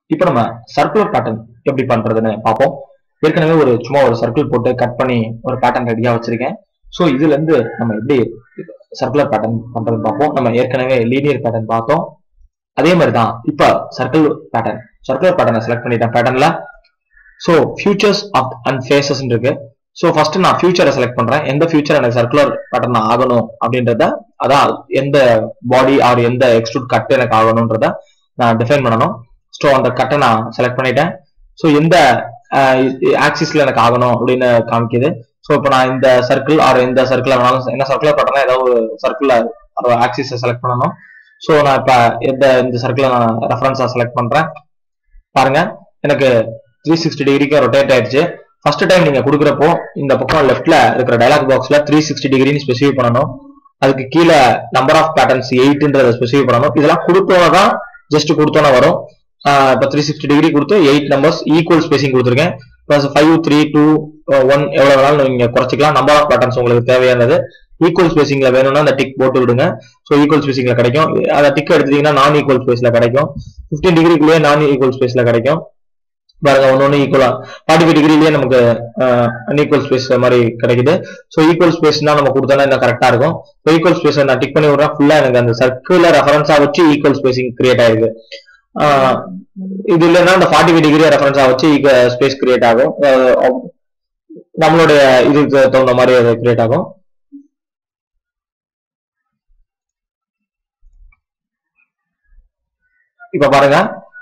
இப்போ நம்ம circular pattern எப்படி பண்றதுன்னு பார்ப்போம் ஏற்கனவே ஒரு சும்மா ஒரு சர்க்கிள் போட்டு கட் பண்ணி ஒரு பேட்டர்ன் ரெடியா வச்சிருக்கேன் ஸோ இதுல இருந்து நம்ம எப்படி சர்க்குலர் பேட்டர்ன் பண்றதுன்னு பார்ப்போம் நம்ம ஏற்கனவே லீனியர் பேட்டர்ன் பார்த்தோம் அதே மாதிரி தான் இப்போ சர்க்கிள் பேட்டர்ன் சர்க்குலர் பேட்டர்னை செலக்ட் பண்ணிட்டேன் பேட்டர்ன்ல so features of and faces இருக்கு ஸோ ஃபர்ஸ்ட் நான் ஃபியூச்சரை செலக்ட் பண்றேன் எந்த ஃபியூச்சர் எனக்கு சர்க்குலர் பேட்டர்ன் ஆகணும் அப்படின்றத அதான் எந்த பாடி ஆர் எந்த எக்ஸ்ட்ரூட் கட் எனக்கு ஆகணுன்றத நான் டிஃபைன் பண்ணணும் ஸோ அந்த கட்டை நான் செலக்ட் பண்ணிட்டேன் ஸோ எந்த ஆக்சிஸ்ல எனக்கு ஆகணும் அப்படின்னு காமிக்குது ஸோ இப்போ நான் இந்த சர்க்கிள் ஆர் எந்த சர்க்கிள் வேணாலும் என்ன சர்க்கிள் பண்ணா ஏதாவது ஒரு சர்க்கிள் ஆக்சிஸை செலக்ட் பண்ணணும் ஸோ நான் இப்போ எந்த இந்த சர்க்கிளை நான் ரெஃபரன்ஸா செலக்ட் பண்றேன் பாருங்க எனக்கு த்ரீ சிக்ஸ்டி டிகிரிக்கு ரொட்டேட் ஆயிடுச்சு ஃபர்ஸ்ட் டைம் நீங்க கொடுக்குறப்போ இந்த பக்கம் லெஃப்ட்ல இருக்கிற டயலாக் பாக்ஸ்ல த்ரீ சிக்ஸ்டி டிகிரின்னு ஸ்பெசிஃபை பண்ணணும் அதுக்கு கீழே நம்பர் ஆஃப் பேட்டர்ன்ஸ் எயிட்ன்றத ஸ்பெசிஃபை பண்ணணும் இதெல்லாம் கொடுத்தோன்னா தான் ஜஸ்ட் கொடுத்தோன்னா வரும் இப்போ த்ரீ சிக்ஸ்டி டிகிரி கொடுத்து எயிட் நம்பர்ஸ் ஈக்குவல் ஸ்பேசிங் கொடுத்துருக்கேன் plus five three two one எவ்வளவு வேணாலும் நீங்க குறைச்சிக்கலாம் நம்பர் ஆஃப் பேட்டர்ன்ஸ் உங்களுக்கு தேவையானது ஈக்குவல் ஸ்பேசிங்ல வேணும்னா அந்த டிக் போட்டு விடுங்க ஸோ ஈக்குவல் ஸ்பேசிங்ல கிடைக்கும் அதை டிக் எடுத்தீங்கன்னா நான் ஈக்குவல் ஸ்பேஸ்ல கிடைக்கும் ஃபிஃப்டீன் டிகிரிக்குள்ளேயே நான் ஈக்குவல் ஸ்பேஸ்ல கிடைக்கும் பாருங்க ஒன்னு ஒன்று ஈக்குவலா ஃபார்ட்டி ஃபைவ் டிகிரிலேயே நமக்கு அன்ஈக்குவல் ஸ்பேஸ் மாதிரி கிடைக்குது ஸோ ஈக்குவல் ஸ்பேஸ் தான் நம்ம கொடுத்தோம்னா இன்னும் கரெக்டா இருக்கும் ஸோ ஈக்குவல் ஸ்பேஸ் நான் டிக் பண்ணி விடுறேன் ஃபுல்லா எனக்கு அந்த சர்க்கிள் ரெஃபரன்ஸா வச்சு ஈக்குவல் ஸ்பேசிங் கிரியேட் ஆயிருக்கு இது இல்லைன்னா அந்த ஃபார்ட்டி ஃபைவ் டிகிரி ரெஃபரன்ஸா வச்சு ஸ்பேஸ் கிரியேட் ஆகும் நம்மளுடைய இதுக்கு தகுந்த மாதிரி அது கிரியேட் ஆகும் இப்ப பாருங்க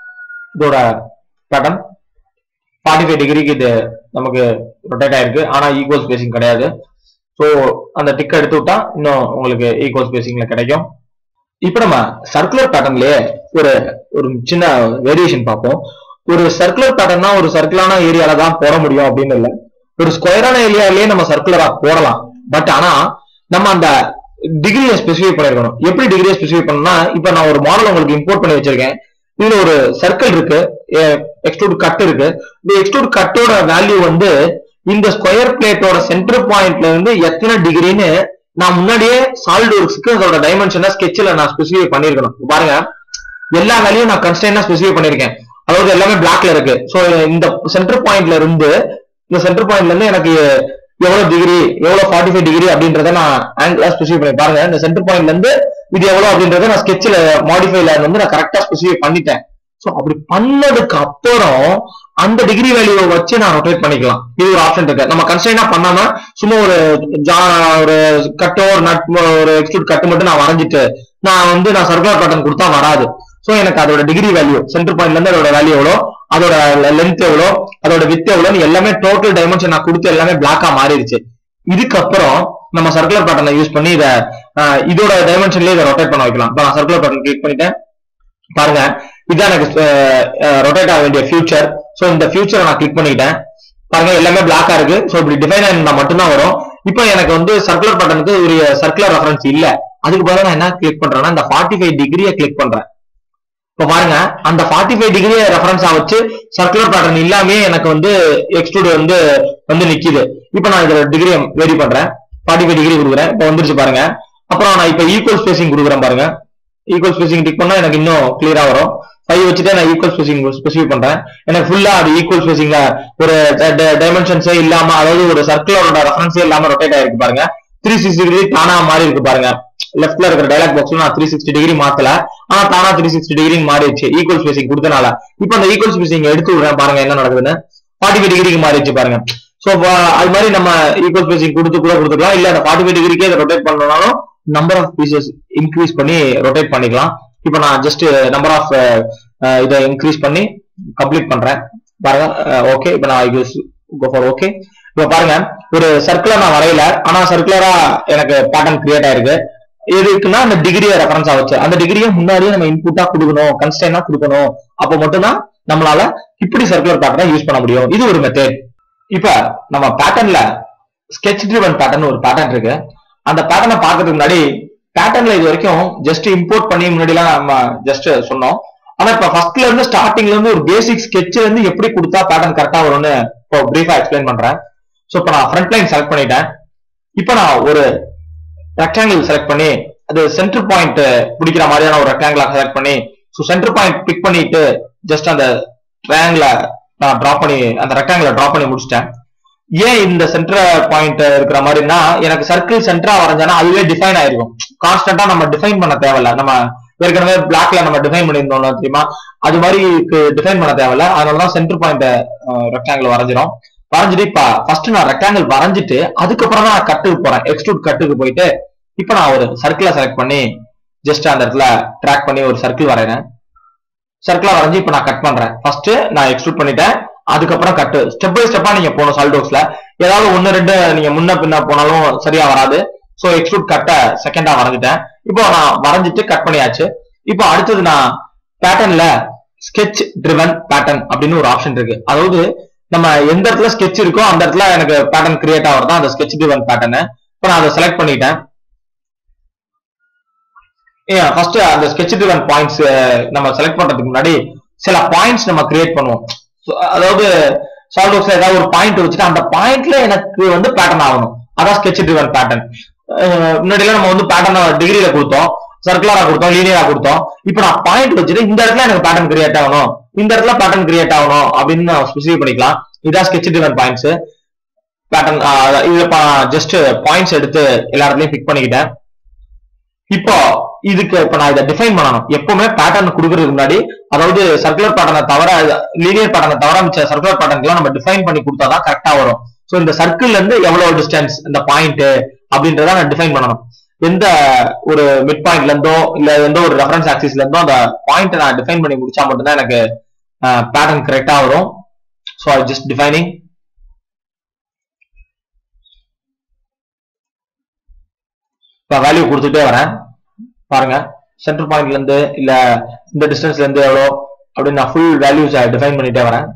இதோட பேட்டர்ன் ஃபார்ட்டி ஃபைவ் டிகிரிக்கு இது நமக்கு ரொட்டேட் ஆயிருக்கு ஆனா ஈக்குவல் ஸ்பேசிங் கிடையாது ஸோ அந்த டிக் எடுத்து விட்டா இன்னும் உங்களுக்கு ஈக்குவல் ஸ்பேசிங்ல கிடைக்கும் இப்போ நம்ம சர்க்குலர் பேட்டர்ன்லயே ஒரு ஒரு சின்ன வேரியேஷன் பார்ப்போம் ஒரு சர்க்குலர் பேட்டர்னா ஒரு சர்க்கிளான ஏரியால தான் போட முடியும் அப்படின்னு இல்லை ஒரு ஸ்கொயரான ஏரியாலேயே நம்ம சர்க்குலரா போடலாம் பட் ஆனா நம்ம அந்த டிகிரியை ஸ்பெசிஃபை பண்ணிருக்கணும் எப்படி டிகிரியை ஸ்பெசிஃபை பண்ணா இப்ப நான் ஒரு மாடல் உங்களுக்கு இம்போர்ட் பண்ணி வச்சிருக்கேன் இதுல ஒரு சர்க்கிள் இருக்கு எக்ஸ்ட்ரூட் கட் இருக்கு இந்த எக்ஸ்ட்ரூட் கட்டோட வேல்யூ வந்து இந்த ஸ்கொயர் பிளேட்டோட சென்டர் பாயிண்ட்ல இருந்து எத்தனை டிகிரின்னு நான் முன்னாடியே சாலிட் ஒர்க்ஸ்க்கு அதோட டைமென்ஷனை ஸ்கெட்சில் நான் ஸ்பெசிஃபை பண்ணிருக்கணும் பாருங்க எல்லா வேல்யூம் நான் கன்ஸ்டன்டா ஸ்பெசிஃபை பண்ணிருக்கேன் அதாவது எல்லாமே பிளாக்ல இருக்கு ஸோ இந்த சென்டர் பாயிண்ட்ல இருந்து இந்த சென்டர் பாயிண்ட்ல இருந்து எனக்கு எவ்வளவு டிகிரி எவ்வளவு ஃபார்ட்டி ஃபைவ் டிகிரி அப்படின்றத நான் ஆங்கிளா ஸ்பெசிஃபை பண்ணி பாருங்க இந்த சென்டர் பாயிண்ட்ல இருந்து இது எவ்வளவு அப்படின்றத நான் ஸ்கெட்சில் மாடிஃபைல வந்து நான் கரெக்டா ஸ்பெசிஃபை பண்ணிட்டேன் ஸோ அப்படி பண்ணதுக்கு அப்புறம் அந்த டிகிரி வேல்யூவை வச்சு நான் ரொட்டேட் பண்ணிக்கலாம் இது ஒரு ஆப்ஷன் இருக்கு நம்ம கன்ஸ்டன்டா பண்ணாம சும்மா ஒரு ஜா ஒரு கட்டோ ஒரு நட் ஒரு எக்ஸ்ட்ரூட் கட்டு மட்டும் நான் வரைஞ்சிட்டு நான் வந்து நான் சர்க்குலர் பேட்டர்ன் கொடுத்தா வராது ஸோ எனக்கு அதோட டிகிரி வேல்யூ சென்டர் பாயிண்ட்ல இருந்து அதோட வேல்யூ எவ்வளோ அதோட லென்த் எவ்வளோ அதோட வித் எவ்வளோன்னு எல்லாமே டோட்டல் டைமென்ஷன் நான் கொடுத்து எல்லாமே பிளாக்கா மாறிடுச்சு இதுக்கப்புறம் நம்ம சர்க்குலர் பேட்டர்னை யூஸ் பண்ணி இதை இதோட டைமென்ஷன்லயே இதை ரொட்டேட் பண்ண வைக்கலாம் இப்போ நான் சர்க்குலர் பேட்டர்ன் கிளிக் பண்ணிட்டேன் பாருங்க இதுதான் எனக்கு ரொட்டேட் ஆக வேண்டிய ஃபியூச்சர் ஸோ இந்த ஃபியூச்சரை நான் கிளிக் பண்ணிக்கிட்டேன் பாருங்க எல்லாமே பிளாக்கா இருக்கு ஸோ இப்படி டிஃபைன் ஆயிருந்தா மட்டும்தான் வரும் இப்போ எனக்கு வந்து சர்க்குலர் பேட்டர்னுக்கு ஒரு சர்க்குலர் ரெஃபரன்ஸ் இல்ல அதுக்கு பதிலாக நான் என்ன கிளிக் பண்றேன்னா இந்த ஃபார்ட்டி ஃபைவ் டிகிரியை கிளிக் பண்றேன் இப்போ பாருங்க அந்த ஃபார்ட்டி ஃபைவ் டிகிரியை ரெஃபரன்ஸா வச்சு சர்க்குலர் பேட்டர்ன் இல்லாமே எனக்கு வந்து எக்ஸ்ட்ரூட் வந்து வந்து நிக்குது இப்போ நான் இதோட டிகிரியை வேரி பண்றேன் ஃபார்ட்டி ஃபைவ் டிகிரி கொடுக்குறேன் இப்போ வந்துருச்சு பாருங்க அப்புறம் நான் இப்போ ஈக்குவல் ஸ்பேசிங் கொடுக்குறேன் பாருங்க ஈக்குவல் ஸ்பேசிங் டிக் பண்ணா எனக்கு இன்னும் கிளியரா வரும் ஃபைவ் வச்சுட்டு நான் ஈக்குவல் ஸ்பேசிங் ஸ்பெசிஃபை பண்றேன் எனக்கு ஃபுல்லா அது ஈக்குவல் ஸ்பேசிங்ல ஒரு டைமென்ஷன்ஸே இல்லாம அதாவது ஒரு சர்க்கிளோட ரெஃபரன்ஸே இல்லாம ரொட்டேட் ஆயிருக்கு பாருங்க த்ரீ சிக்ஸ்டி டிகிரி தானா மாறி இருக்கு பாருங்க லெஃப்ட்ல இருக்கிற டைலாக் பாக்ஸ்ல நான் த்ரீ சிக்ஸ்டி டிகிரி மாத்தல ஆனா தானா த்ரீ சிக்ஸ்டி டிகிரி மாறிடுச்சு ஈக்குவல் ஸ்பேசிங் கொடுத்தனால இப்போ அந்த ஈக்குவல் ஸ்பேசிங் எடுத்து விடுறேன் பாருங்க என்ன நடக்குதுன்னு ஃபார்ட்டி ஃபைவ் டிகிரிக்கு மாறிடுச்சு பாருங்க சோ அது மாதிரி நம்ம ஈக்குவல் ஸ்பேசிங் கொடுத்து கூட கொடுத்துக்கலாம் இல்ல அந்த ஃபார்ட்டி ஃபைவ் டிகிரிக்கே இதை ரொட்டேட் பண்ணனாலும் நம்பர் ஆஃப் பீசஸ் இன்க்ரீஸ் பண்ணி ரொட்டேட் பண்ணிக்கலாம் இப்போ நான் ஜஸ்ட் நம்பர் ஆஃப் இதை இன்க்ரீஸ் பண்ணி கம்ப்ளீட் பண்றேன் பாருங்க ஓகே இப்போ நான் கோ ஃபார் ஓகே இப்போ பாருங்க ஒரு சர்க்குலர் நான் வரையல ஆனா சர்க்குலரா எனக்கு பேட்டர்ன் கிரியேட் ஆயிருக்கு எதுக்குன்னா அந்த டிகிரியை ரெஃபரன்ஸா வச்சு அந்த டிகிரியை முன்னாடியே நம்ம இன்புட்டா கொடுக்கணும் கன்ஸ்டன்டா கொடுக்கணும் அப்போ மட்டும்தான் நம்மளால இப்படி சர்க்குலர் பேட்டர்னை யூஸ் பண்ண முடியும் இது ஒரு மெத்தட் இப்ப நம்ம பேட்டர்ன்ல ஸ்கெச் ட்ரிவன் பேட்டர்ன் ஒரு பேட்டர்ன் இருக்கு அந்த பேட்டர்னை பார்க்கறதுக்கு முன்னாடி பேட்டர்ன்ல இது வரைக்கும் ஜஸ்ட் இம்போர்ட் பண்ணி முன்னாடிலாம் நம்ம ஜஸ்ட் சொன்னோம் ஆனா இப்ப ஃபர்ஸ்ட்ல இருந்து ஸ்டார்டிங்ல இருந்து ஒரு பேசிக் ஸ்கெட்ச்ல இருந்து எப்படி கொடுத்தா பேட்டர்ன் கரெக்டா வரும்னு இப்போ பிரீஃபா எக்ஸ்பிளைன் பண்றேன் ஸோ இப்போ நான் ஃப்ரண்ட் லைன் செலக்ட் பண்ணிட்டேன் இப்போ நான் ஒரு ரெக்டாங்கிள் செலக்ட் பண்ணி அது சென்டர் பாயிண்ட் பிடிக்கிற மாதிரியான ஒரு ரெக்டாங்கிளா செலக்ட் பண்ணி ஸோ சென்டர் பாயிண்ட் பிக் பண்ணிட்டு ஜஸ்ட் அந்த ட்ரையாங்கிள நான் டிரா பண்ணி அந்த ரெக்டாங்கிள டிரா பண்ணி முடிச்சிட்டேன் ஏன் இந்த சென்டர் பாயிண்ட் இருக்கிற மாதிரினா எனக்கு சர்க்கிள் சென்டரா வரைஞ்சானா அதுவே டிஃபைன் ஆயிருக்கும் கான்ஸ்டன்டா நம்ம டிஃபைன் பண்ண தேவையில்ல நம்ம ஏற்கனவே பிளாக்ல நம்ம டிஃபைன் பண்ணியிருந்தோம் தெரியுமா அது மாதிரி டிஃபைன் பண்ண தேவையில்ல அதனாலதான் சென்டர் பாயிண்ட் ரெக்டாங்கிள் வரைஞ்சிரும் வரைஞ்சிட்டு இப்ப ஃபர்ஸ்ட் நான் ரெக்டாங்கிள் வரைஞ்சிட்டு அதுக்கப்புறம் தான் கட்டுக்கு போறேன் எக்ஸ்ட்ரூட் கட்டுக்கு போயிட்டு இப்ப நான் ஒரு சர்க்கிளை செலக்ட் பண்ணி ஜஸ்ட் அந்த இடத்துல ட்ராக் பண்ணி ஒரு சர்க்கிள் வரைகிறேன் சர்க்கிளா வரைஞ்சி இப்ப நான் கட் பண்றேன் ஃபர்ஸ்ட் நான் எக்ஸ்ட்ரூட் பண்ணிட்டேன் அதுக்கப்புறம் கட்டு ஸ்டெப் பை ஸ்டெப்பா நீங்க போகணும் சால்டோக்ஸ்ல ஏதாவது ஒன்னு ரெண்டு நீங்க முன்ன பின்ன போனாலும் சரியா வராது சோ எக்ஸ்ட்ரூட் கட்டை செகண்டா வரைஞ்சிட்டேன் இப்போ நான் வரைஞ்சிட்டு கட் பண்ணியாச்சு இப்போ அடுத்தது நான் பேட்டர்ன்ல ஸ்கெட்ச் ட்ரிவன் பேட்டர்ன் அப்படின்னு ஒரு ஆப்ஷன் இருக்கு அதாவது நம்ம எந்த இடத்துல ஸ்கெட்ச் இருக்கோ அந்த இடத்துல எனக்கு பேட்டர்ன் கிரியேட் ஆகிறது அந்த ஸ்கெட்ச் ட்ரிவன் பேட்டர்ன் இப்போ நான் அதை செலக்ட் பண்ணிட்டேன் ஃபர்ஸ்ட் அந்த ஸ்கெட்ச் ட்ரிவன் பாயிண்ட்ஸ் நம்ம செலக்ட் பண்றதுக்கு முன்னாடி சில பாயிண்ட்ஸ் நம்ம கிரியேட் பண்ணுவோம் So, அதாவது சால்வ்ஸ்ல ஏதாவது ஒரு பாயிண்ட் வச்சுட்டு அந்த பாயிண்ட்ல எனக்கு வந்து பேட்டர்ன் ஆகணும் அதான் ஸ்கெட்ச் ட்ரிவன் பேட்டர்ன் முன்னாடிலாம் நம்ம வந்து பேட்டர்ன் டிகிரியில கொடுத்தோம் சர்க்குலரா கொடுத்தோம் லீனியரா கொடுத்தோம் இப்போ நான் பாயிண்ட் வச்சுட்டு இந்த இடத்துல எனக்கு பேட்டர்ன் கிரியேட் ஆகணும் இந்த இடத்துல பேட்டர்ன் கிரியேட் ஆகணும் அப்படின்னு நான் ஸ்பெசிஃபை பண்ணிக்கலாம் இதான் ஸ்கெட்ச் ட்ரிவன் பாயிண்ட்ஸ் பேட்டர்ன் இதுல ஜஸ்ட் பாயிண்ட்ஸ் எடுத்து எல்லா இடத்துலயும் பிக் பண்ணிக்கிட்டேன் இப்போ இதுக்கு இப்ப நான் இதை டிஃபைன் பண்ணணும் எப்பவுமே பேட்டர்ன் கொடுக்கறதுக்கு முன்னாடி அதாவது சர்க்குலர் பேட்டர்னை தவிர லீனியர் பேட்டர்னை தவிர மிச்ச சர்க்குலர் பேட்டர்ன்லாம் நம்ம டிஃபைன் பண்ணி கொடுத்தாதான் கரெக்டா வரும் சோ இந்த சர்க்கிள்ல இருந்து எவ்வளவு டிஸ்டன்ஸ் இந்த பாயிண்ட் அப்படின்றத நான் டிஃபைன் பண்ணணும் எந்த ஒரு மிட் பாயிண்ட்ல இருந்தோ இல்ல எந்த ஒரு ரெஃபரன்ஸ் ஆக்சிஸ்ல இருந்தோ அந்த பாயிண்ட் நான் டிஃபைன் பண்ணி முடிச்சா மட்டும்தான் எனக்கு பேட்டர்ன் கரெக்டா வரும் ஸோ ஐ ஜஸ்ட் டிஃபைனிங் இப்போ வேல்யூ கொடுத்துட்டே வரேன் பாருங்க சென்டர் பாயிண்ட்ல இருந்து இல்ல இந்த டிஸ்டன்ஸ்ல இருந்து எவ்வளோ அப்படின்னு நான் ஃபுல் வேல்யூஸ் டிஃபைன் பண்ணிட்டே வரேன்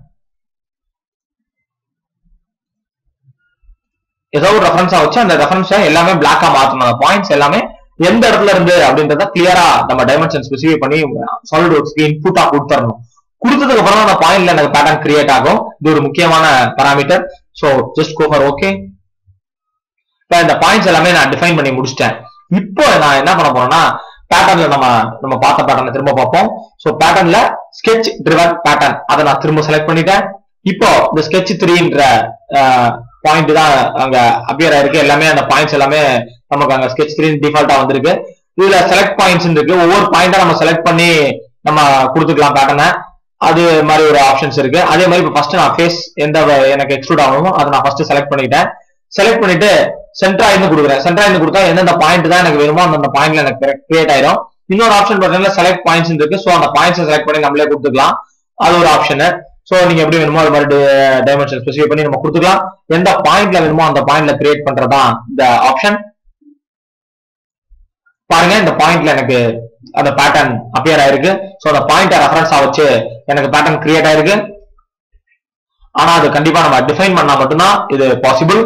ஏதோ ஒரு ரெஃபரன்ஸா வச்சு அந்த ரெஃபரன்ஸை எல்லாமே பிளாக்கா மாத்தணும் அந்த பாயிண்ட்ஸ் எல்லாமே எந்த இடத்துல இருந்து அப்படின்றத கிளியரா நம்ம டைமென்ஷன் ஸ்பெசிஃபை பண்ணி சாலிட் ஒர்க்ஸ்க்கு இன்புட்டா கொடுத்துடணும் கொடுத்ததுக்கு அப்புறம் அந்த பாயிண்ட்ல எனக்கு பேட்டர்ன் கிரியேட் ஆகும் இது ஒரு முக்கியமான parameter so just go for okay இப்போ இந்த பாயிண்ட்ஸ் எல்லாமே நான் டிஃபைன் பண்ணி முடிச்சிட்டேன் இப்போ நான் என்ன பண்ண போறேன்னா பேட்டர்ன்ல நம்ம நம்ம பார்த்த பேட்டர்னை திரும்ப பார்ப்போம் ஸோ பேட்டர்ன்ல ஸ்கெட்ச் ட்ரிவன் பேட்டர்ன் அதை நான் திரும்ப செலக்ட் பண்ணிட்டேன் இப்போ இந்த ஸ்கெட்ச் த்ரீன்ற பாயிண்ட் தான் அங்க அப்பியர் ஆயிருக்கு எல்லாமே அந்த பாயிண்ட்ஸ் எல்லாமே நமக்கு அங்க ஸ்கெட்ச் த்ரீ டிஃபால்ட்டா வந்திருக்கு இதுல செலக்ட் பாயிண்ட்ஸ் இருக்கு ஒவ்வொரு பாயிண்டா நம்ம செலக்ட் பண்ணி நம்ம கொடுத்துக்கலாம் பேட்டர்னை அது மாதிரி ஒரு ஆப்ஷன்ஸ் இருக்கு அதே மாதிரி இப்போ ஃபர்ஸ்ட் நான் ஃபேஸ் எந்த எனக்கு எக்ஸ்க்ளூட் ஆகணுமோ அதை நான் ஃபர்ஸ்ட் செலக்ட் பண்ணிட்டேன் செலக்ட் பண்ணிட்டு சென்டரா இருந்து கொடுக்குறேன் சென்டரா இருந்து கொடுத்தா எந்தெந்த பாயிண்ட் தான் எனக்கு வேணுமோ அந்தந்த பாயிண்ட்ல எனக்கு கிரியேட் ஆயிரும் இன்னொரு ஆப்ஷன் பார்த்தீங்கன்னா செலக்ட் பாயிண்ட்ஸ் இருக்கு ஸோ அந்த பாயிண்ட்ஸ் செலக்ட் பண்ணி நம்மளே கொடுத்துக்கலாம் அது ஒரு ஆப்ஷன் ஸோ நீங்க எப்படி வேணுமோ அது மாதிரி டைமென்ஷன் ஸ்பெசிஃபை பண்ணி நம்ம கொடுத்துக்கலாம் எந்த பாயிண்ட்ல வேணுமோ அந்த பாயிண்ட்ல கிரியேட் பண்றதா இந்த ஆப்ஷன் பாருங்க இந்த பாயிண்ட்ல எனக்கு அந்த பேட்டர்ன் அப்பியர் ஆயிருக்கு ஸோ அந்த பாயிண்ட ரெஃபரன்ஸா வச்சு எனக்கு பேட்டர்ன் கிரியேட் ஆயிருக்கு ஆனா அது கண்டிப்பா நம்ம டிஃபைன் பண்ணா மட்டும்தான் இது பாசிபிள்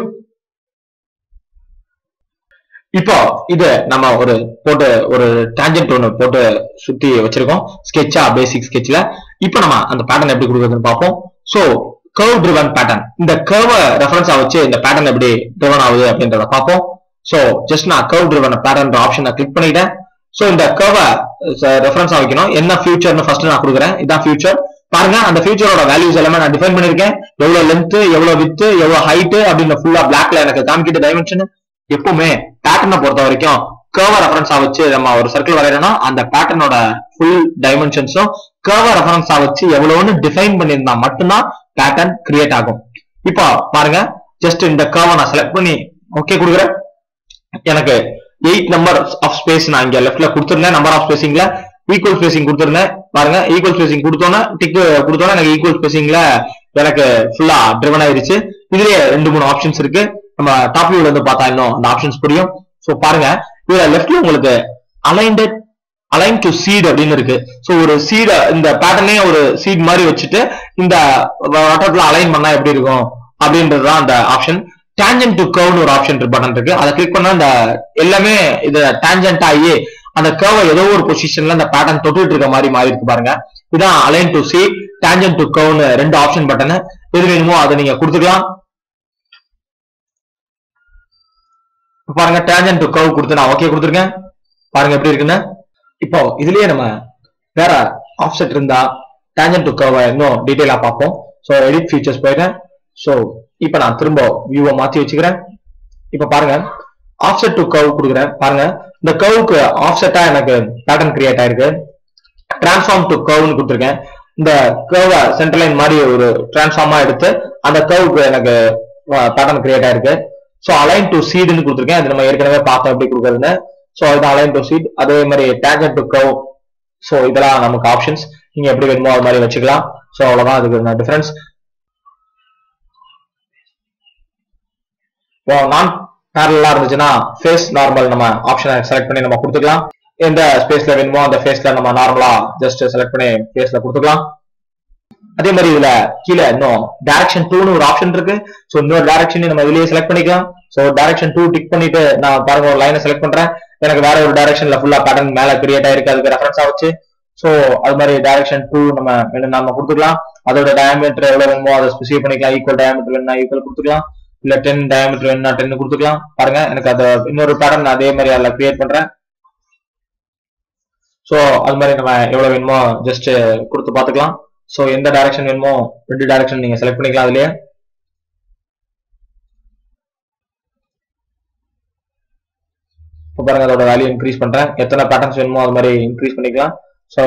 இப்போ இது நம்ம ஒரு போட்டு ஒரு டான்ஜென்ட் ஒன்று போட்டு சுத்தி வச்சிருக்கோம் ஸ்கெட்சா பேசிக் ஸ்கெட்ச்ல இப்போ நம்ம அந்த பேட்டர்ன் எப்படி கொடுக்குறதுன்னு பார்ப்போம் ஸோ கர்வ் ட்ரிவன் பேட்டர்ன் இந்த கர்வை ரெஃபரன்ஸா வச்சு இந்த பேட்டர்ன் எப்படி ட்ரிவன் ஆகுது அப்படின்றத பார்ப்போம் ஸோ ஜஸ்ட் நான் கர்வ் ட்ரிவன் பேட்டர்ன் ஆப்ஷனை கிளிக் பண்ணிட்டேன் ஸோ இந்த கர்வை ரெஃபரன்ஸா வைக்கணும் என்ன ஃபியூச்சர்னு ஃபர்ஸ்ட் நான் கொடுக்குறேன் இதான் ஃபியூச்சர் பாருங்க அந்த ஃபியூச்சரோட வேல்யூஸ் எல்லாமே நான் டிஃபைன் பண்ணிருக்கேன் எவ்வளவு லென்த் எவ்வளவு வித் எவ்வளவு ஹைட் அப்படின்னு ஃபுல்லா பிளாக்ல எனக்கு காமிக்கிட்டு டைமென்ஷன் எப்பவுமே பேட்டர்னை பொறுத்த வரைக்கும் கர்வ ரெஃபரன்ஸா வச்சு நம்ம ஒரு சர்க்கிள் வரையறோம்னா அந்த பேட்டர்னோட ஃபுல் டைமென்ஷன்ஸும் கர்வ ரெஃபரன்ஸா வச்சு எவ்வளவுன்னு டிஃபைன் பண்ணியிருந்தா மட்டும்தான் பேட்டர்ன் கிரியேட் ஆகும் இப்போ பாருங்க ஜஸ்ட் இந்த கர்வை நான் செலக்ட் பண்ணி ஓகே கொடுக்குறேன் எனக்கு எயிட் நம்பர் ஆஃப் ஸ்பேஸ் நான் இங்க லெஃப்ட்ல கொடுத்துருந்தேன் நம்பர் ஆஃப் ஸ்பேசிங்ல ஈக்குவல் ஸ்பேசிங் கொடுத்துருந்தேன் பாருங்க ஈக்குவல் ஸ்பேசிங் கொடுத்தோன்னா டிக் கொடுத்தோன்னா எனக்கு ஈக்குவல் ஸ்பேசிங்ல எனக்கு ஃபுல்லா ட்ரிவன் ஆயிருச்சு இதுலயே ரெண்டு மூணு ஆப்ஷன்ஸ் இருக்கு நம்ம டாப் வியூல இருந்து பார்த்தா இன்னும் அந்த ஆப்ஷன்ஸ் புரியும் சோ பாருங்க இதுல லெஃப்ட்ல உங்களுக்கு அலைண்டட் அலைன் டு சீட் அப்படின்னு இருக்கு சோ ஒரு சீட இந்த பேட்டர்னே ஒரு சீட் மாதிரி வச்சுட்டு இந்த வட்டத்துல அலைன் பண்ணா எப்படி இருக்கும் அப்படின்றது தான் அந்த ஆப்ஷன் டேஞ்சன்ட் டு கர்வ்னு ஒரு ஆப்ஷன் பட்டன் இருக்கு அதை கிளிக் பண்ணா அந்த எல்லாமே இது டேஞ்சன்ட் ஆகி அந்த கர்வை ஏதோ ஒரு பொசிஷன்ல அந்த பேட்டர்ன் தொட்டுட்டு இருக்க மாதிரி மாறி இருக்கு பாருங்க இதான் align to seed tangent to கர்வ்னு ரெண்டு ஆப்ஷன் பட்டன் எது வேணுமோ அதை நீங்க கொடுத்துக்கலாம் பாருங்க டேஞ்சன்ட் டு கர்வ் கொடுத்து நான் ஓகே கொடுத்துருக்கேன் பாருங்க எப்படி இருக்குன்னு இப்போ இதுலயே நம்ம வேற ஆஃப்செட் இருந்தா டேஞ்சன்ட் டு கர்வை இன்னும் டீடைலா பார்ப்போம் ஸோ எடிட் ஃபீச்சர்ஸ் போயிட்டேன் ஸோ இப்போ நான் திரும்ப வியூவை மாத்தி வச்சுக்கிறேன் இப்போ பாருங்க ஆஃப்செட் டு கர்வ் கொடுக்குறேன் பாருங்க இந்த கர்வுக்கு ஆஃப்செட்டா எனக்கு பேட்டர்ன் கிரியேட் ஆயிருக்கு டிரான்ஸ்ஃபார்ம் டு கர்வ்னு கொடுத்துருக்கேன் இந்த கர்வை சென்டர் லைன் மாதிரி ஒரு டிரான்ஸ்ஃபார்மா எடுத்து அந்த கர்வுக்கு எனக்கு பேட்டர்ன் கிரியேட் ஆயிருக்கு ஸோ அலைன் டு சீடுன்னு கொடுத்துருக்கேன் அது நம்ம ஏற்கனவே பார்த்தோம் எப்படி கொடுக்குறதுன்னு ஸோ இது அலைன் டு சீட் அதே மாதிரி டேஞ்சன் டு கர்வ் ஸோ இதெல்லாம் நமக்கு ஆப்ஷன்ஸ் நீங்க எப்படி வேணுமோ அது மாதிரி வச்சுக்கலாம் ஸோ அவ்வளவுதான் அதுக்கு டிஃபரன்ஸ் இப்போ நான் பேரலா இருந்துச்சுன்னா ஃபேஸ் நார்மல் நம்ம ஆப்ஷனை செலக்ட் பண்ணி நம்ம கொடுத்துக்கலாம் எந்த ஸ்பேஸ்ல வேணுமோ அந்த ஃபேஸ்ல நம்ம நார்மலா ஜஸ்ட் செலக்ட் பண்ணி ஃபேஸ்ல கொடுத்துக்கலாம் அதே மாதிரி இதுல கீழே இன்னும் டைரக்ஷன் டூன்னு ஒரு ஆப்ஷன் இருக்கு ஸோ இன்னொரு டைரக்ஷன் நம்ம இதுலயே செலக்ட் பண்ணிக்கலாம் ஸோ டைரக்ஷன் டூ டிக் பண்ணிட்டு நான் பாருங்க ஒரு லைனை செலக்ட் பண்றேன் எனக்கு வேற ஒரு டைரக்ஷன்ல ஃபுல்லா பேட்டர்ன் மேல கிரியேட் ஆயிருக்கு அதுக்கு ரெஃபரன்ஸா வச்சு ஸோ அது மாதிரி டைரக்ஷன் டூ நம்ம வேணும் நம்ம கொடுத்துக்கலாம் அதோட டயமீட்டர் எவ்வளவு வேணுமோ அதை ஸ்பெசிஃபை பண்ணிக்கலாம் ஈக்குவல் டயமீட்டர் வேணும்னா ஈக்குவல் கொடுத்துக்கலாம் இல்ல டென் டயமீட்டர் வேணும்னா டென் கொடுத்துக்கலாம் பாருங்க எனக்கு அதை இன்னொரு பேட்டர்ன் அதே மாதிரி அதில் கிரியேட் பண்றேன் ஸோ அது மாதிரி நம்ம எவ்வளவு வேணுமோ ஜஸ்ட் கொடுத்து பார்த்துக்கலாம் ஸோ எந்த டைரக்ஷன் வேணுமோ ரெண்டு டைரக்ஷன் நீங்க செலக்ட் பண்ணிக்கலாம் அதுலயே இப்போ பாருங்க அதோட வேல்யூ இன்க்ரீஸ் பண்றேன் எத்தனை பேட்டர்ன்ஸ் வேணுமோ அது மாதிரி இன்க்ரீஸ் பண்ணிக்கலாம் ஸோ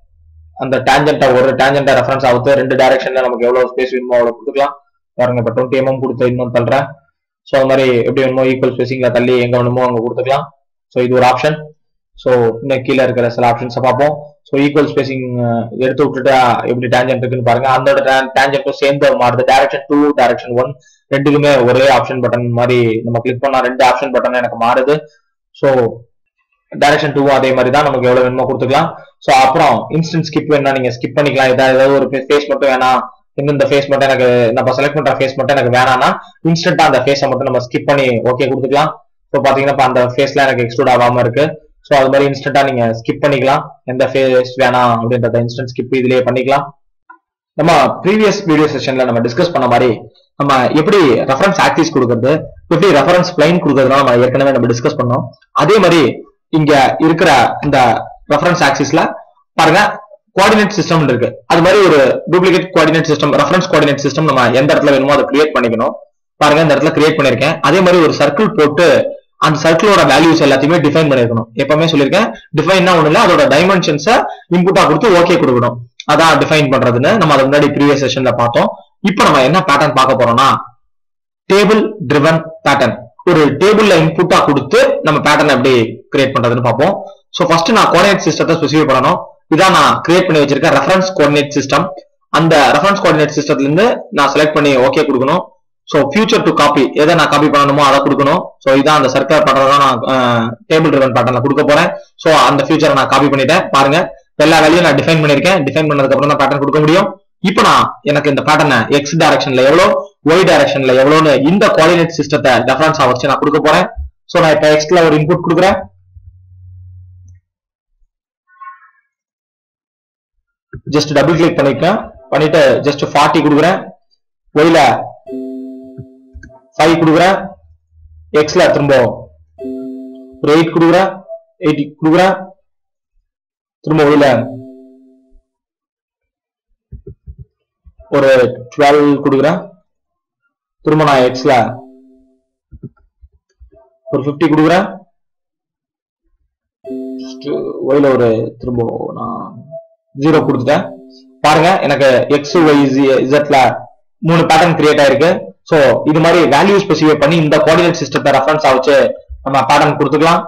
அந்த டேஞ்சண்டா ஒரு டேஞ்சண்டா ரெஃபரன்ஸ் ஆகுது ரெண்டு டைரக்ஷன்ல நமக்கு எவ்வளவு ஸ்பேஸ் வேணுமோ அவ்வளவு கொடுத்துக்கலாம் பாருங்க இப்போ டுவெண்ட்டி எம்எம் கொடுத்து இன்னும் தள்ளுறேன் ஸோ அது மாதிரி எப்படி வேணுமோ ஈக்குவல் ஸ்பேசிங்ல தள்ளி எங்க வேணுமோ அங்க கொடுத்துக்கலாம் ஸோ இது ஒரு ஆப்ஷன் ஸோ இன்னும் கீழே இருக்கிற சில ஆப்ஷன்ஸை பார்ப்போம் ஸோ ஈக்குவல் ஸ்பேசிங் எடுத்து விட்டுட்டு எப்படி டேஞ்சன்ட் இருக்குன்னு பாருங்க அந்த டேஞ்சன்ட்டும் சேர்ந்து மாறுது டைரக்ஷன் டூ டைரக்ஷன் ஒன் ரெண்டுக்குமே ஒரே ஆப்ஷன் பட்டன் மாதிரி நம்ம கிளிக் பண்ணா ரெண்டு ஆப்ஷன் பட்டன் எனக்கு மாறுது ஸோ டைரக்ஷன் டூவும் அதே மாதிரி தான் நமக்கு எவ்வளவு வேணுமோ கொடுத்துக்கலாம் ஸோ அப்புறம் இன்ஸ்டன்ட் ஸ்கிப் வேணா நீங்க ஸ்கிப் பண்ணிக்கலாம் ஏதாவது ஏதாவது ஒரு ஃபேஸ் மட்டும் வேணாம் இந்த ஃபேஸ் மட்டும் எனக்கு நம்ம செலக்ட் பண்ற ஃபேஸ் மட்டும் எனக்கு வேணாம்னா இன்ஸ்டன்டா அந்த ஃபேஸை மட்டும் நம்ம ஸ்கிப் பண்ணி ஓகே கொடுத்துக்கலாம் ஸோ பாத்தீங்கன்னா இப்ப அந்த ஃபேஸ்ல எனக்கு எக்ஸ்க்ளூட் ஆகாம இருக்கு ஸோ அது மாதிரி இன்ஸ்டன்டா நீங்க ஸ்கிப் பண்ணிக்கலாம் எந்த ஃபேஸ் வேணாம் அப்படின்றத இன்ஸ்டன்ட் ஸ்கிப் இதுலயே பண்ணிக்கலாம் நம்ம ப்ரீவியஸ் வீடியோ செஷன்ல நம்ம டிஸ்கஸ் பண்ண மாதிரி நம்ம எப்படி ரெஃபரன்ஸ் ஆக்சிஸ் கொடுக்கறது எப்படி ரெஃபரன்ஸ் பிளைன் கொடுக்கறதுலாம் நம்ம ஏற்கனவே நம்ம டிஸ்கஸ் பண்ணோம் அதே மாதிரி இங்க இருக்கிற இந்த ரெஃபரன்ஸ் ஆக்சிஸ்ல பாருங்க கோஆர்டினேட் சிஸ்டம் இருக்கு அது மாதிரி ஒரு duplicate coordinate system reference coordinate system நம்ம எந்த இடத்துல வேணுமோ அதை கிரியேட் பண்ணிக்கணும் பாருங்க இந்த இடத்துல கிரியேட் பண்ணிருக்கேன் அதே மாதிரி ஒரு சர்க்கிள் போட்டு அந்த சர்க்கிளோட வேல்யூஸ் எல்லாத்தையுமே டிஃபைன் பண்ணிருக்கணும் எப்பவுமே சொல்லியிருக்கேன் டிஃபைன்னா ஒண்ணு இல்ல அதோட டைமென்ஷன்ஸை இன்புட்டா கொடுத்து ஓகே கொடுக்கணும் அதான் டிஃபைன் பண்றதுன்னு நம்ம அதை முன்னாடி ப்ரீவியஸ் செஷன்ல பார்த்தோம் இப்போ நம்ம என்ன பேட்டர்ன் பார்க்க போறோம்னா டேபிள் ட்ரிவன் பேட்டர்ன் ஒரு டேபிள்ல இன்புட்டா கொடுத்து நம்ம பேட்டர்ன் எப்படி கிரியேட் பண்றதுன்னு பார்ப்போம் ஸோ ஃபர்ஸ்ட் நான் கோஆர்டினேட் சிஸ்டத்தை ஸ்பெசிஃபை பண்ணணும் இதான் நான் கிரியேட் பண்ணி வச்சிருக்க ரெஃபரன்ஸ் கோஆர்டினேட் சிஸ்டம் அந்த ரெஃபரன்ஸ் கோஆர்டினேட் சிஸ்டத்துல இருந்து நான் செலக்ட் பண்ணி ஓகே கொடுக்கணும் ஸோ ஃபியூச்சர் டு காப்பி எதை நான் காப்பி பண்ணணுமோ அதை கொடுக்கணும் ஸோ இதான் அந்த சர்க்கிள் பேட்டர்ன் தான் நான் டேபிள் ட்ரிவன் பேட்டர்ல கொடுக்க போறேன் ஸோ அந்த ஃபியூச்சரை நான் காப்பி பண்ணிட்டேன் பாருங்க எல்லா வேலையும் நான் டிஃபைன் பண்ணிருக்கேன் டிஃபைன் பண்ணதுக்கு அப்புறம் தான் பேட்டர்ன் கொடுக்க முடியும் இப்போ நான் எனக்கு இந்த பேட்டர்னை எக்ஸ் டைரக்ஷன்ல எவ்வளோ ஒய் டைரக்ஷன்ல எவ்வளோன்னு இந்த கோஆர்டினேட் சிஸ்டத்தை ரெஃபரன்ஸா வச்சு நான் கொடுக்க போறேன் ஸோ நான் இப்போ எக்ஸ்ல ஒரு இன்புட் கொடுக்குறேன் ஜஸ்ட் டபுள் கிளிக் பண்ணிருக்கேன் பண்ணிட்டு ஜஸ்ட் ஃபார்ட்டி கொடுக்குறேன் ஒய்ல ஃபைவ் கொடுக்குறேன் எக்ஸ்ல திரும்ப ஒரு எயிட் கொடுக்குறேன் எயிட் கொடுக்குறேன் திரும்ப ஒய்ல ஒரு டுவெல் கொடுக்குறேன் திரும்ப நான் எக்ஸ்ல ஒரு ஃபிஃப்டி கொடுக்குறேன் ஒய்ல ஒரு திரும்ப நான் ஜீரோ கொடுத்துட்டேன் பாருங்க எனக்கு எக்ஸ் ஒய் இசட்ல மூணு பேட்டர்ன் கிரியேட் ஆயிருக்கு ஸோ இது மாதிரி வேல்யூ ஸ்பெசிஃபை பண்ணி இந்த கோஆர்டினேட் சிஸ்டத்தை ரெஃபரன்ஸா வச்சு நம்ம பேட்டர்ன் கொடுத்துக்கலாம்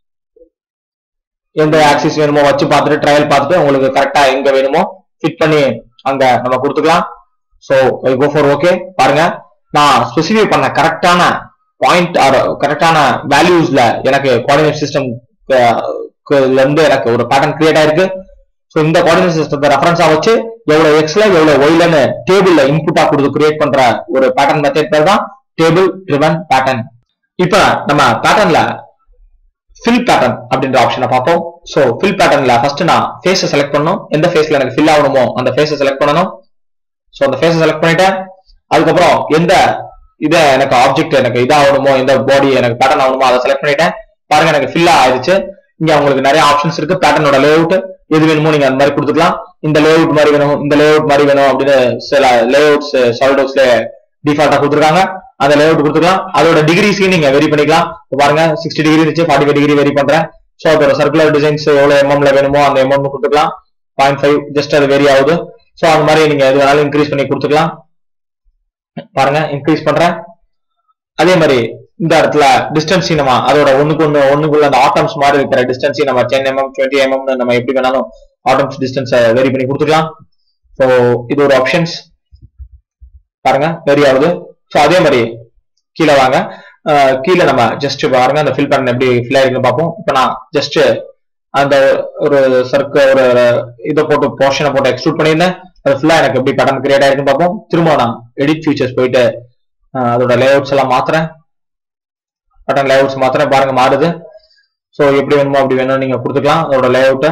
எந்த ஆக்சிஸ் வேணுமோ வச்சு பார்த்துட்டு ட்ரையல் பார்த்துட்டு உங்களுக்கு கரெக்டா எங்க வேணுமோ ஃபிட் பண்ணி அங்க நம்ம கொடுத்துக்கலாம் ஸோ கோ ஃபார் ஓகே பாருங்க நான் ஸ்பெசிஃபை பண்ண கரெக்டான பாயிண்ட் ஆர் கரெக்டான வேல்யூஸ்ல எனக்கு கோஆர்டினேட் சிஸ்டம் இருந்து எனக்கு ஒரு பேட்டர்ன் கிரியேட் ஆயிருக்கு ஸோ இந்த கோஆர்டினேட் சிஸ்டத்தை ரெஃபரன்ஸா வச்சு எவ்வளவு எக்ஸ்ல எவ்வளவு ஒய்லன்னு டேபிள்ல இன்புட்டா கொடுத்து கிரியேட் பண்ற ஒரு பேட்டர்ன் மெத்தட் பேர் தான் டேபிள் ட்ரிவன் பேட்டர்ன் இப்ப நம்ம பேட்டர்ன்ல ஃபில் பேட்டர்ன் அப்படின்ற ஆப்ஷனை பார்ப்போம் ஸோ ஃபில் பேட்டர்ன்ல ஃபர்ஸ்ட் நான் ஃபேஸை செலக்ட் பண்ணணும் எந்த ஃபேஸ்ல எனக்கு ஃபில் ஆகணுமோ அந்த ஃபேஸை செலக்ட் பண்ணணும் ஸோ அந்த ஃபேஸை செலக்ட் பண்ணிட்டேன் அதுக்கப்புறம் எந்த இதை எனக்கு ஆப்ஜெக்ட் எனக்கு இதாகணுமோ எந்த பாடி எனக்கு பேட்டர்ன் ஆகணுமோ அதை செலக்ட் பண்ணிட்டேன் பாருங்க எனக்கு ஃபில் ஆயிடுச்சு இங்க உங்களுக்கு நிறைய ஆப்ஷன்ஸ் இருக்கு பேட்டர்னோட லேஅவுட் எது வேணுமோ நீங்க அந்த மாதிரி கொடுத்துக்கலாம் இந்த லேஅவுட் மாதிரி வேணும் இந்த லேஅவுட் மாதிரி வேணும் அப்படின்னு சில லேஅவுட்ஸ் சாலிடோஸ்ல டிஃபால்ட்டா கொடுத்துருக்காங்க அந்த லேஅவுட் கொடுத்துக்கலாம் அதோட டிகிரிஸையும் நீங்க வெரி பண்ணிக்கலாம் இப்ப பாருங்க சிக்ஸ்டி டிகிரி இருந்துச்சு ஃபார்ட்டி ஃபைவ் டிகிரி வெரி பண்றேன் ஸோ அதோட சர்க்குலர் டிசைன்ஸ் எவ்வளவு எம்எம்ல வேணுமோ அந்த எம்எம் கொடுத்துக்கலாம் பாயிண்ட் ஃபைவ் ஜஸ்ட் அது வெரி ஆகுது ஸோ அந்த மாதிரி நீங்க எது வேணாலும் இன்க்ரீஸ் பண்ணி கொடுத்துக்கலாம் பாருங்க இன்க்ரீஸ் பண்றேன் அதே மாதிரி இந்த இடத்துல டிஸ்டன்ஸ் நம்ம அதோட ஒண்ணுக்கு ஒண்ணு ஒண்ணுக்குள்ள அந்த ஆட்டம்ஸ் மாதிரி இருக்கிற டிஸ்டன்ஸ் நம்ம டென் எம்எம் டுவெண்ட்டி எம்எம் நம்ம எப்படி வேணாலும் ஆட்டம்ஸ் டிஸ்டன்ஸ் வெரி பண்ணி கொடுத்துக்கலாம் ஸோ இது ஒரு ஆப்ஷன்ஸ் பாருங்க வெரி ஆகுது ஸோ அதே மாதிரி கீழே வாங்க அஹ் கீழே நம்ம ஜஸ்ட் பாருங்க அந்த ஃபில் பண்ண எப்படி ஃபில் ஆயிருக்குன்னு பார்ப்போம் இப்போ நான் ஜஸ்ட் அந்த ஒரு சர்க்கு ஒரு இதை போட்டு போர்ஷனை போட்டு எக்ஸ்ட்ரூட் பண்ணியிருந்தேன் அது ஃபுல்லா எனக்கு எப்படி பேட்டர்ன் கிரியேட் ஆயிருக்குன்னு பார்ப்போம் திரும்ப நான் எடிட் ஃபியூச்சர்ஸ் போயிட்டு அஹ் அதோட லேஅவுட்ஸ் எல்லாம் மாத்துறேன் பட்டன் லேஅவுட்ஸ் மாத்திரம் பாருங்க மாறுது ஸோ எப்படி வேணுமோ அப்படி வேணும் நீங்க கொடுத்துக்கலாம் அதோட லேஅவுட்டை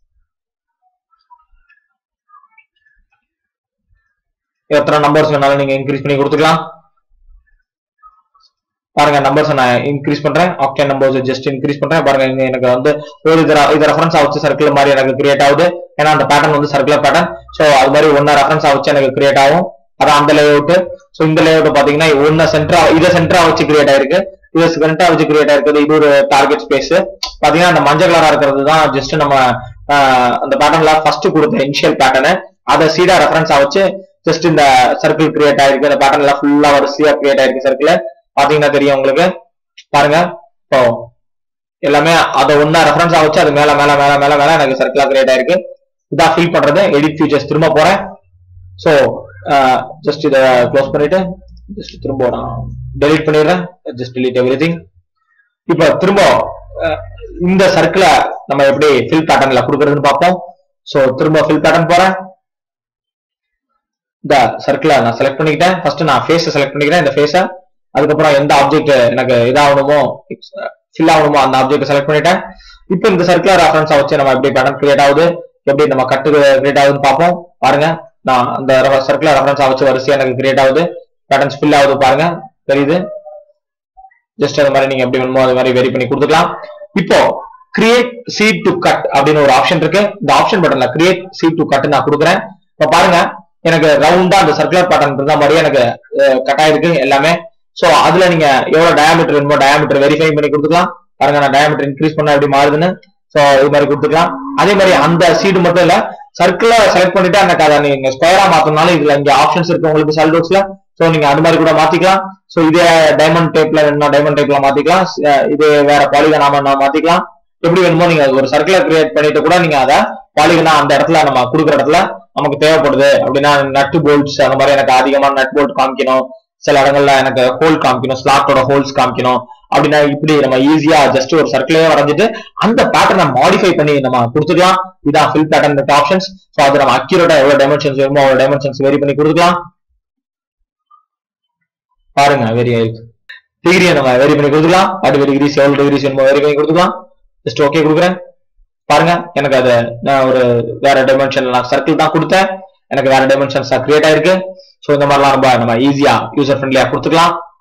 எத்தனை நம்பர்ஸ் வேணாலும் நீங்க இன்க்ரீஸ் பண்ணி கொடுத்துக்கலாம் பாருங்க நம்பர்ஸ் நான் இன்க்ரீஸ் பண்றேன் ஆக்டேன் நம்பர்ஸ் ஜஸ்ட் இன்க்ரீஸ் பண்றேன் பாருங்க இங்க எனக்கு வந்து ஒரு இது இது ரெஃபரன்ஸ் ஆச்சு சர்க்கிள் மாதிரி எனக்கு கிரியேட் ஆகுது ஏன்னா அந்த பேட்டர்ன் வந்து சர்க்குலர் பேட்டர்ன் ஸோ அது மாதிரி ஒன்னா ரெஃபரன்ஸ் ஆச்சு எனக்கு கிரியேட் ஆகும் அதான் அந்த லேஅவுட் ஸோ இந்த லேஅவுட் பாத்தீங்கன்னா ஒன்னு சென்டரா இதை சென்டரா வச்சு கிரியேட் ஆயிருக்கு இது சென்டரா வச்சு கிரியேட் ஆயிருக்குது இது ஒரு டார்கெட் ஸ்பேஸ் பாத்தீங்கன்னா அந்த மஞ்சள் கலரா இருக்கிறது தான் ஜஸ்ட் நம்ம ஆஹ், அந்த பேட்டர்ன்ல ஃபர்ஸ்ட் கொடுத்த இனிஷியல் பேட்டர்னு அதை சீடா ரெஃபரன்ஸா வச்சு ஜஸ்ட் இந்த சர்க்கிள் கிரியேட் ஆயிருக்கு அந்த பேட்டர்ன்ல ஃபுல்லா வரிசையா கிரியேட் ஆயிருக்கு சர்க்கிள் பாத்தீங்கன்னா தெரியும் உங்களுக்கு பாருங்க இப்போ எல்லாமே அதை ஒன்னா ரெஃபரன்ஸா வச்சு அது மேல மேல மேல மேல மேல எனக்கு சர்க்கிளா கிரியேட் ஆயிருக்கு இதான் ஃபில் பண்றது எடிட் ஃபியூச்சர்ஸ் திரும்ப போறேன் ஸோ ஜஸ்ட் இதை க்ளோஸ் பண்ணிட்டு ஜஸ்ட் திரும்ப நான் டெலீட் பண்ணிடுறேன் ஜஸ்ட் delete everything இப்போ திரும்ப அஹ், இந்த சர்க்கிளை நம்ம எப்படி ஃபில் பேட்டர்ன்ல கொடுக்கறதுன்னு பார்ப்போம் ஸோ திரும்ப ஃபில் பேட்டர்ன் போறேன் இந்த சர்க்கிளை நான் செலக்ட் பண்ணிக்கிட்டேன் ஃபர்ஸ்ட் நான் ஃபேஸை செலக்ட் பண்ணிக்கிறேன் இந்த ஃபேஸை அதுக்கப்புறம் எந்த ஆப்ஜெக்ட் எனக்கு இதாகணுமோ ஃபில் ஆகணுமோ அந்த ஆப்ஜெக்ட் செலக்ட் பண்ணிட்டேன் இப்போ இந்த சர்க்குலர் ரெஃபரன்ஸா வச்சு நம்ம எப்படி பேட்டர்ன் கிரியேட் ஆகுது எப்படி நம்ம கட்டு கிரியேட் ஆகுதுன்னு பார்ப்போம் பாருங்க நான் அந்த சர்க்குலர் ரெஃபரன்ஸா வச்சு வரிசையா எனக்கு கிரியேட் ஆகுது பேட்டர்ன்ஸ் ஃபில் ஆகுது பாருங்க தெரியுது ஜஸ்ட் அது மாதிரி நீங்க எப்படி வேணுமோ அது மாதிரி வெரி பண்ணி கொடுத்துக்கலாம் இப்போ கிரியேட் சீட் டு கட் அப்படின்னு ஒரு ஆப்ஷன் இருக்கு இந்த ஆப்ஷன் பட்டன்ல கிரியேட் சீட் டு கட் நான் கொடுக்குறேன் இப்போ பாருங்க எனக்கு ரவுண்டா அந்த சர்க்குலர் பேட்டர்ன் இருந்தா மாதிரியே எனக்கு கட் ஆயிருக்கு எல்லாமே சோ அதுல நீங்க எவ்வளவு டயாமீட்டர் வேணுமோ டயாமீட்டர் வெரிஃபை பண்ணி கொடுத்துக்கலாம் பாருங்க நான் டயாமீட்டர் இன்க்ரீஸ் பண்ணா எப்படி மாறுதுன்னு சோ இது மாதிரி கொடுத்துக்கலாம் அதே மாதிரி அந்த சீடு மட்டும் இல்ல சர்க்கிள செலக்ட் பண்ணிட்டு எனக்கு அதை நீங்க ஸ்கொயரா மாத்தணும்னாலும் இதுல இங்க ஆப்ஷன்ஸ் இருக்கு உங்களுக்கு சால்டோக்ஸ்ல சோ நீங்க அது மாதிரி கூட மாத்திக்கலாம் சோ இதே டைமண்ட் டைப்ல வேணும்னா டைமண்ட் டைப்ல மாத்திக்கலாம் அஹ் இது வேற பாலிகனாம மாத்திக்கலாம் எப்படி வேணுமோ நீங்க ஒரு சர்க்கிளை கிரியேட் பண்ணிட்டு கூட நீங்க அதை பாலிகனா அந்த இடத்துல நம்ம கொடுக்குற இடத்துல நமக்கு தேவைப்படுது அப்படின்னா நட்டு போல்ட்ஸ் அந்த மாதிரி எனக்கு அதிகமான நட் போல்ட் காமிக்கணும் சில இடங்கள்ல எனக்கு ஹோல் காமிக்கணும் ஸ்லாட்டோட ஹோல்ஸ் காமிக்கணும் அப்படின்னா இப்படி நம்ம ஈஸியா ஜஸ்ட் ஒரு சர்க்கிளே வரைஞ்சிட்டு அந்த பேட்டர்னை மாடிஃபை பண்ணி நம்ம கொடுத்துக்கலாம் இதான் ஃபில் பேட்டர்ன் ஆப்ஷன்ஸ் ஸோ அது நம்ம அக்யூரேட்டா எவ்வளவு டைமென்ஷன்ஸ் வேணுமோ அவ்வளவு டைமென்ஷன்ஸ் வெரி பண்ணி கொடுத்துக்கலாம் பாருங்க வெரி ஆயிருக்கு டிகிரியை நம்ம வெரி பண்ணி கொடுத்துக்கலாம் ஃபார்ட்டி டிகிரிஸ் எவ்வளவு டிகிரிஸ் வேணுமோ வெரி பண்ணி கொடுத்துக்கலாம் ஜஸ்ட் ஓகே கொடுக்குறேன் பாருங்க எனக்கு அது நான் ஒரு வேற டைமென்ஷன் நான் சர்க்கிள் தான் கொடுத்தேன் எனக்கு வேற டைமென்ஷன்ஸ் கிரியேட் ஆயிருக்கு ஸோ இந்த மாதிரிலாம் ரொம்ப நம்ம ஈஸியா யூசர் ஃப்ரெண்ட்லியா கொடுத்துக்கலாம்